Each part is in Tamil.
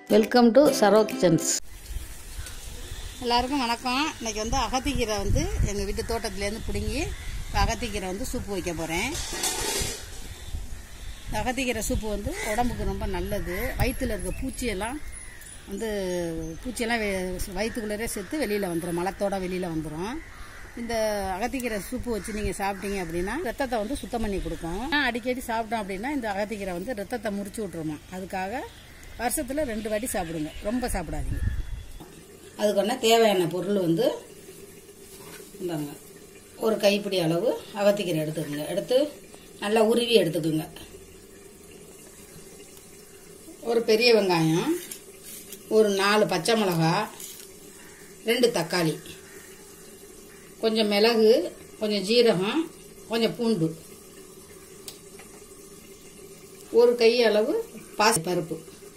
வெல்கம் டு சரோ கிச்சன்ஸ் எல்லாருக்கும் வணக்கம் இன்னைக்கு வந்து அகத்திக்கீரை வந்து எங்கள் வீட்டு தோட்டத்துலேருந்து பிடுங்கி இப்போ அகத்திக்கீரை வந்து சூப்பு வைக்க போகிறேன் இந்த அகத்திக்கீரை சூப்பு வந்து உடம்புக்கு ரொம்ப நல்லது வயிற்றில் இருக்க பூச்சியெல்லாம் வந்து பூச்சியெல்லாம் வெ- வயிற்றுக்குள்ளே செத்து வெளியில் வந்துடும் மலத்தோட வெளியில் வந்துடும் இந்த அகத்திக்கீரை சூப்பு வச்சு நீங்கள் சாப்பிட்டீங்க அப்படின்னா ரத்தத்தை வந்து சுத்தம் பண்ணி கொடுக்கும் அடிக்கடி சாப்பிட்டோம் அப்படின்னா இந்த அகத்திக்கீரை வந்து ரத்தத்தை முறிச்சு விட்ருமா அதுக்காக வருஷத்தில் ரெண்டு வாட்டி சாப்பிடுங்க ரொம்ப சாப்பிடாதீங்க அதுக்கு ஒன்றா தேவையான பொருள் வந்து இந்தாங்க ஒரு கைப்பிடி அளவு அவத்திக்கீரை எடுத்துக்கோங்க எடுத்து நல்லா உருவி எடுத்துக்கோங்க ஒரு பெரிய வெங்காயம் ஒரு நாலு பச்சை மிளகா ரெண்டு தக்காளி கொஞ்சம் மிளகு கொஞ்சம் ஜீரகம் கொஞ்சம் பூண்டு ஒரு கை அளவு பாசி பருப்பு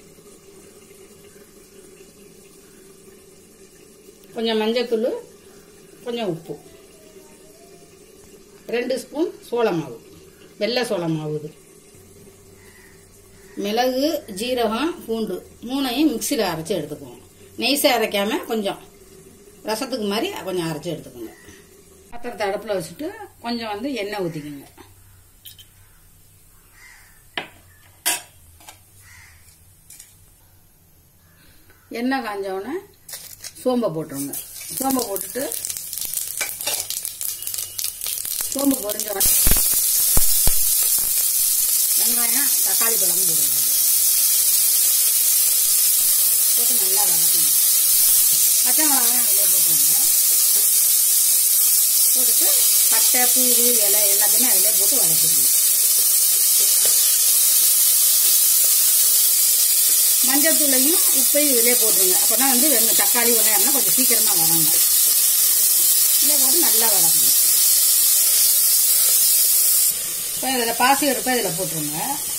கொஞ்சம் மஞ்சத்தூள் கொஞ்சம் உப்பு ரெண்டு ஸ்பூன் சோள மாவு வெள்ளை சோள மாவு இது மிளகு ஜீரகம் பூண்டு மூணையும் மிக்சியில் அரைச்சி எடுத்துக்குவோம் நெய்ஸை அரைக்காம கொஞ்சம் ரசத்துக்கு மாதிரி கொஞ்சம் அரைச்சி எடுத்துக்கோங்க பாத்திரத்தை அடுப்பில் வச்சுட்டு கொஞ்சம் வந்து எண்ணெய் ஊற்றிக்கோங்க எண்ணெய் காஞ்ச உடனே சோம்பை போட்டுருங்க சோம்பை போட்டுட்டு சோம்பு பொரிஞ்ச உடனே வெங்காயம் தக்காளி பழம் போடுங்க போட்டு நல்லா வதக்குங்க பச்சை மிளகாயும் அதிலே போட்டுருங்க போட்டுட்டு பட்டை பூவு இலை எல்லாத்தையுமே அதிலே போட்டு வதக்கிடுங்க மஞ்சத்தூளையும் உப்பையும் இதிலே போட்டுருங்க அப்போனா வந்து வெங்க தக்காளி வெங்காயம்னா கொஞ்சம் சீக்கிரமாக வதங்க இதில் போட்டு நல்லா வதக்குங்க இப்போ இதில் பாசி இருப்பை இதில் போட்டுருங்க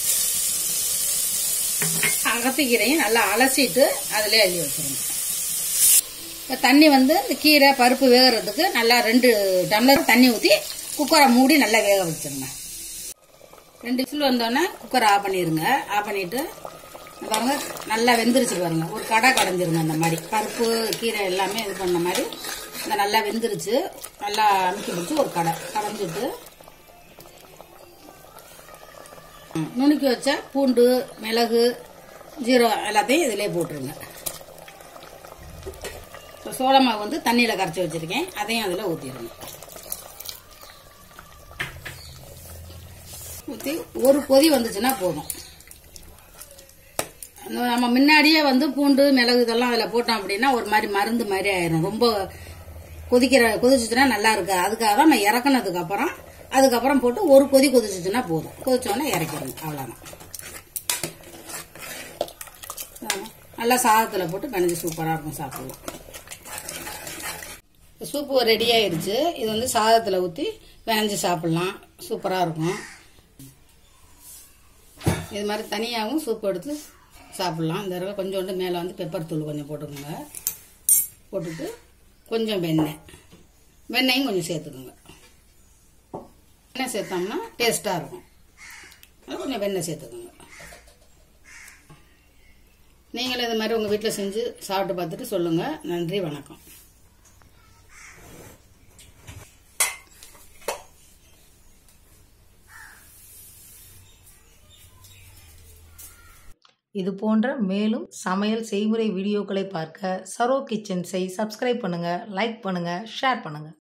அகத்திக்கீரையும் நல்லா அலசிட்டு அதிலே அள்ளி வச்சுருங்க இப்போ தண்ணி வந்து இந்த கீரை பருப்பு வேகிறதுக்கு நல்லா ரெண்டு டம்ளர் தண்ணி ஊற்றி குக்கரை மூடி நல்லா வேக வச்சிருங்க ரெண்டு விசில் வந்தோடனே குக்கரை ஆஃப் பண்ணிடுங்க ஆஃப் பண்ணிட்டு இந்த பாருங்க நல்லா வெந்துருச்சு பாருங்க ஒரு கடை கடைஞ்சிருங்க அந்த மாதிரி பருப்பு கீரை எல்லாமே இது பண்ண மாதிரி இந்த நல்லா வெந்துருச்சு நல்லா அமுக்கி பிடிச்சி ஒரு கடை கடைஞ்சிட்டு ம், நுணுக்கி வச்ச பூண்டு மிளகு ஜீரகம் எல்லாத்தையும் இதிலே போட்டுருங்க இப்போ சோள மாவு வந்து தண்ணியில் கரைச்சி வச்சிருக்கேன் அதையும் அதில் ஊற்றிடுங்க ஊற்றி ஒரு கொதி வந்துச்சுன்னா போதும் அந்த நம்ம முன்னாடியே வந்து பூண்டு மிளகு இதெல்லாம் அதில் போட்டோம் அப்படின்னா ஒரு மாதிரி மருந்து மாதிரி ஆயிரும் ரொம்ப கொதிக்கிற கொதிச்சுச்சுன்னா நல்லா இருக்கு அதுக்காக தான் நான் இறக்குனதுக்கு அப்புறம் அதுக்கப்புறம் போட்டு ஒரு கொதி கொதிச்சுச்சுன்னா போதும் கொதிச்சோடனே இறக்கிடுங்க அவ்வளோதான் நல்லா சாதத்தில் போட்டு கணிஞ்சு சூப்பராக இருக்கும் சாப்பிடலாம் சூப்பு ரெடி ஆயிருச்சு இது வந்து சாதத்தில் ஊற்றி பிணைஞ்சு சாப்பிட்லாம் சூப்பராக இருக்கும் இது மாதிரி தனியாகவும் சூப் எடுத்து சாப்பிட்லாம் இந்த தடவை கொஞ்சோண்டு மேலே வந்து பெப்பர் தூள் கொஞ்சம் போட்டுக்கோங்க போட்டுட்டு கொஞ்சம் வெண்ணெய் வெண்ணெயும் கொஞ்சம் சேர்த்துக்கோங்க வெண்ணெய் சேர்த்தோம்னா டேஸ்ட்டாக இருக்கும் அதனால கொஞ்சம் வெண்ணெய் சேர்த்துக்கோங்க நீங்களும் இது மாதிரி உங்கள் வீட்டில் செஞ்சு சாப்பிட்டு பார்த்துட்டு சொல்லுங்கள் நன்றி வணக்கம் இது போன்ற மேலும் சமையல் செய்முறை வீடியோக்களை பார்க்க சரோ கிச்சன்ஸை சப்ஸ்கிரைப் பண்ணுங்க லைக் பண்ணுங்க ஷேர் பண்ணுங்க